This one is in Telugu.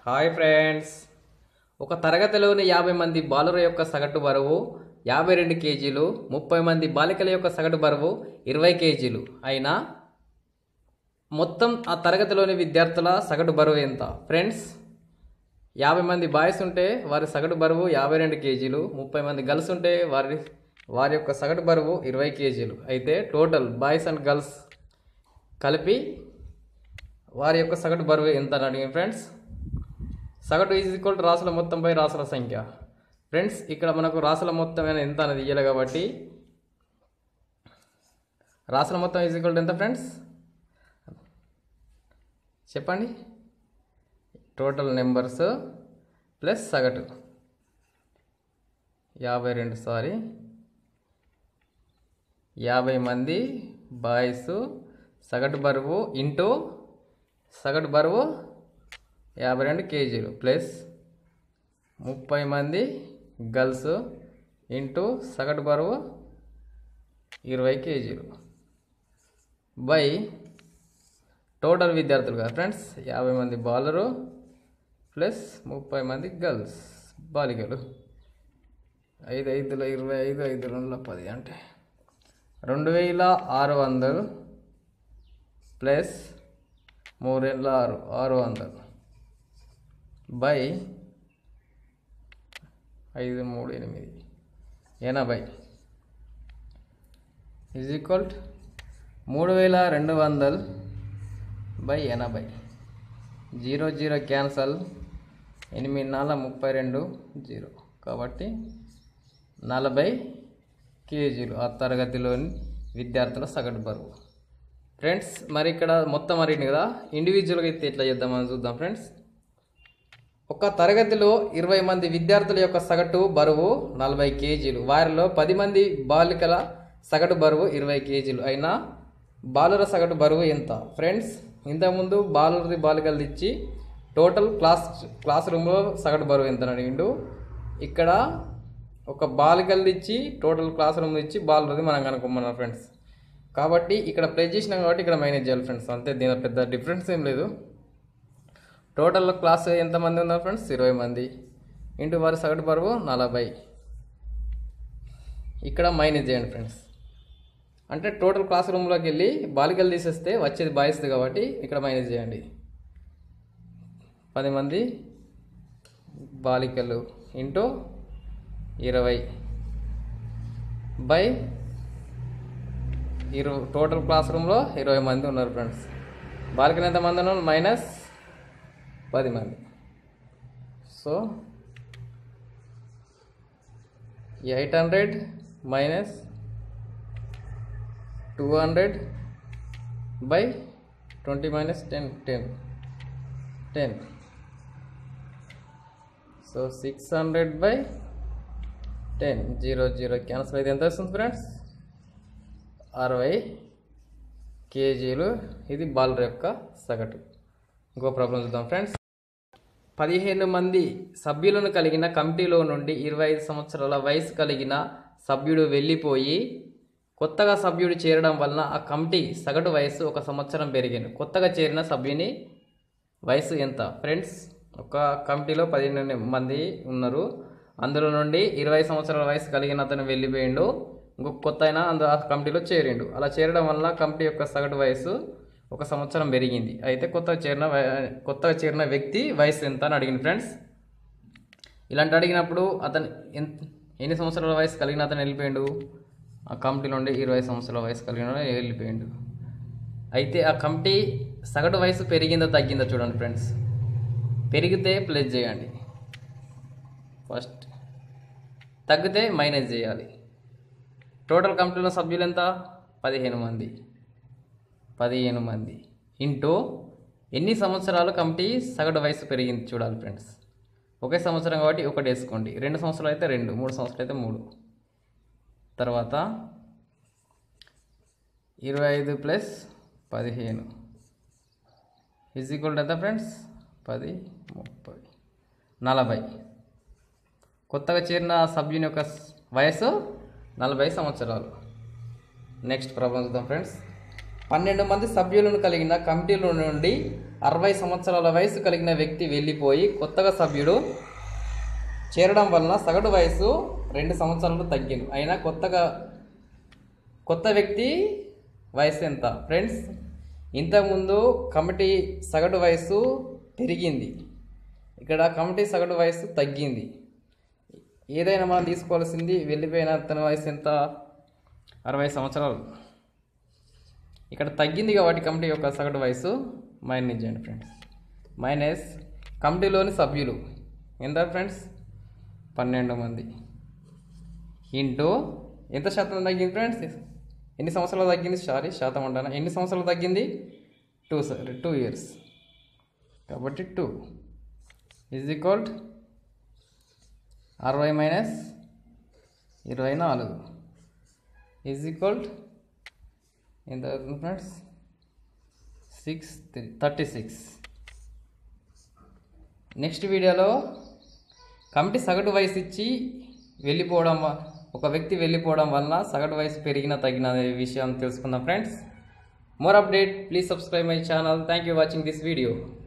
హాయ్ ఫ్రెండ్స్ ఒక తరగతిలోని యాభై మంది బాలుర యొక్క సగటు బరువు యాభై రెండు కేజీలు ముప్పై మంది బాలికల యొక్క సగటు బరువు ఇరవై కేజీలు అయినా మొత్తం ఆ తరగతిలోని విద్యార్థుల సగటు బరువు ఎంత ఫ్రెండ్స్ యాభై మంది బాయ్స్ ఉంటే వారి సగటు బరువు యాభై రెండు కేజీలు ముప్పై మంది గర్ల్స్ ఉంటే వారి వారి యొక్క సగటు బరువు ఇరవై కేజీలు అయితే టోటల్ బాయ్స్ అండ్ గర్ల్స్ కలిపి వారి యొక్క సగటు బరువు ఎంత అని అడిగింది ఫ్రెండ్స్ సగటు ఈజ్ ఈక్వల్ టు రాసుల మొత్తంపై రాసుల సంఖ్య ఫ్రెండ్స్ ఇక్కడ మనకు రాసుల మొత్తం అనేది ఎంత అనేది ఇయ్యాలి కాబట్టి రాసుల మొత్తం ఈజ్ ఈక్వల్ టు ఎంత ఫ్రెండ్స్ చెప్పండి టోటల్ నెంబర్స్ ప్లస్ సగటు యాభై రెండు సారీ యాభై మంది బాయ్స్ సగటు బరువు ఇంటూ సగటు బరువు యాభై రెండు కేజీలు ప్లస్ ముప్పై మంది గర్ల్స్ ఇంటూ సగటు బరువు ఇరవై కేజీలు బై టోటల్ విద్యార్థులు కదా ఫ్రెండ్స్ యాభై మంది బాలరు ప్లస్ ముప్పై మంది గర్ల్స్ బాలికలు ఐదు ఐదుల ఇరవై ఐదు ఐదు రెండుల పది అంటే రెండు వేల ఆరు వందలు ప్లస్ మూడేళ్ళ ఆరు ఆరు వందలు బై ఐదు మూడు ఎనిమిది ఎనభై ఈజ్ ఈక్వల్ మూడు వేల రెండు వందలు బై ఎనభై జీరో జీరో క్యాన్సల్ ఎనిమిది నాలుగు ముప్పై రెండు జీరో కాబట్టి నలభై కేజీలు ఆ తరగతిలోని విద్యార్థుల సగటు బరువు ఫ్రెండ్స్ మరి ఇక్కడ మొత్తం అడిగింది కదా ఇండివిజువల్గా అయితే ఎట్లా చేద్దామని చూద్దాం ఫ్రెండ్స్ ఒక తరగతిలో ఇరవై మంది విద్యార్థుల యొక్క సగటు బరువు నలభై కేజీలు వారిలో పది మంది బాలికల సగటు బరువు ఇరవై కేజీలు అయినా బాలుర సగటు బరువు ఎంత ఫ్రెండ్స్ ఇంతకుముందు బాలురది బాలికలది ఇచ్చి టోటల్ క్లాస్ క్లాస్ రూమ్లో సగటు బరువు ఎంత అని అడిగిండు ఇక్కడ ఒక బాలికలది ఇచ్చి టోటల్ క్లాస్ రూమ్ ఇచ్చి బాలురది మనం కనుక్కోమన్నారు ఫ్రెండ్స్ కాబట్టి ఇక్కడ ప్లే చేసినాం కాబట్టి ఇక్కడ మైనేజ్ చేయాలి ఫ్రెండ్స్ అంతే దీని పెద్ద డిఫరెన్స్ ఏం లేదు టోటల్ క్లాస్ ఎంతమంది ఉన్నారు ఫ్రెండ్స్ ఇరవై మంది ఇంటూ వారి సగటు బరువు నలభై ఇక్కడ మైనస్ చేయండి ఫ్రెండ్స్ అంటే టోటల్ క్లాస్ రూమ్లోకి వెళ్ళి బాలికలు తీసేస్తే వచ్చేది బాయ్స్ది కాబట్టి ఇక్కడ మైనస్ చేయండి పది మంది బాలికలు ఇంటూ ఇరవై బై ఇరవై టోటల్ క్లాస్ రూమ్లో ఇరవై మంది ఉన్నారు ఫ్రెండ్స్ బాలికలు ఎంతమంది ఉన్నారు మైనస్ పది మంది so eight hundred minus two hundred by twenty minus ten ten ten so six hundred by ten zero zero cancel అయితే ఎంత వస్తుంది ఫ్రెండ్స్ అరవై కేజీలు ఇది బాలర్ యొక్క సగటు ఇంకో ప్రాబ్లం చూద్దాం ఫ్రెండ్స్ పదిహేను మంది సభ్యులను కలిగిన కమిటీలో నుండి ఇరవై ఐదు సంవత్సరాల వయసు కలిగిన సభ్యుడు వెళ్ళిపోయి కొత్తగా సభ్యుడు చేరడం వలన ఆ కమిటీ సగటు వయసు ఒక సంవత్సరం పెరిగింది కొత్తగా చేరిన సభ్యుని వయసు ఎంత ఫ్రెండ్స్ ఒక కమిటీలో పదిహేను మంది ఉన్నారు అందులో నుండి ఇరవై సంవత్సరాల వయసు కలిగిన అతను వెళ్ళిపోయిండు ఇంకొక కొత్త అయినా అందు ఆ కమిటీలో చేరిండు అలా చేరడం వల్ల కమిటీ యొక్క సగటు వయసు ఒక సంవత్సరం పెరిగింది అయితే కొత్తగా చేరిన వయ- కొత్తగా చేరిన వ్యక్తి వయసు ఎంత అని అడిగింది ఫ్రెండ్స్ ఇలాంటి అడిగినప్పుడు అతను ఎంత ఎన్ని సంవత్సరాల వయసు కలిగిన అతను వెళ్ళిపోయిండు ఆ కమిటీ నుండి ఇరవై సంవత్సరాల వయసు కలిగిన వాడు వెళ్ళిపోయిండు అయితే ఆ కమిటీ సగటు వయసు పెరిగిందా తగ్గిందా చూడండి ఫ్రెండ్స్ పెరిగితే ప్లస్ చేయండి ఫస్ట్ తగ్గితే మైనస్ చేయాలి టోటల్ కమిటీలో సభ్యులు ఎంత పదిహేను మంది పదిహేను మంది ఇంటూ ఎన్ని సంవత్సరాలు కమిటీ సగటు వయసు పెరిగింది చూడాలి ఫ్రెండ్స్ ఒకే సంవత్సరం కాబట్టి ఒకటి వేసుకోండి రెండు సంవత్సరాలు అయితే రెండు మూడు సంవత్సరాలు అయితే మూడు తర్వాత ఇరవై ఐదు ప్లస్ పదిహేను ఈజ్ ఈక్వల్ ఎంత ఫ్రెండ్స్ పది ముప్పై నలభై కొత్తగా చేరిన సభ్యుని యొక్క వయసు నలభై సంవత్సరాలు నెక్స్ట్ ప్రాబ్లం చూద్దాం ఫ్రెండ్స్ పన్నెండు మంది సభ్యులను కలిగిన కమిటీల నుండి అరవై సంవత్సరాల వయసు కలిగిన వ్యక్తి వెళ్ళిపోయి కొత్తగా సభ్యుడు చేరడం వలన సగటు వయసు రెండు సంవత్సరాలు తగ్గింది అయినా కొత్తగా కొత్త వ్యక్తి వయసు ఎంత ఫ్రెండ్స్ ఇంతకుముందు కమిటీ సగటు వయసు పెరిగింది ఇక్కడ కమిటీ సగటు వయసు తగ్గింది ఏదైనా మనం తీసుకోవాల్సింది వెళ్ళిపోయిన తన వయసు ఎంత అరవై సంవత్సరాలు ఇక్కడ తగ్గింది కాబట్టి కమిటీ యొక్క సగటు వయసు మైనస్ చేయండి ఫ్రెండ్స్ మైనస్ కమిటీలోని సభ్యులు ఎంత ఫ్రెండ్స్ పన్నెండు మంది ఇంటూ ఎంత శాతం తగ్గింది ఫ్రెండ్స్ ఎన్ని సంవత్సరాలు తగ్గింది సారీ శాతం అంటాను ఎన్ని సంవత్సరాలు తగ్గింది టూ సార్ టూ ఇయర్స్ కాబట్టి టూ ఈజ్ ఈక్వల్ అరవై మైనస్ ఇరవై నాలుగు ఈజ్ ఈక్వల్ ఎంత అవుతుంది friends six three thirty six next వీడియోలో కమిటీ సగటు వయసు ఇచ్చి వెళ్ళిపోవడం వ- ఒక వ్యక్తి వెళ్ళిపోవడం వలన సగటు వయసు పెరిగిన తగిన అనే విషయం తెలుసుకుందాం friends more update please subscribe my channel thank you watching this video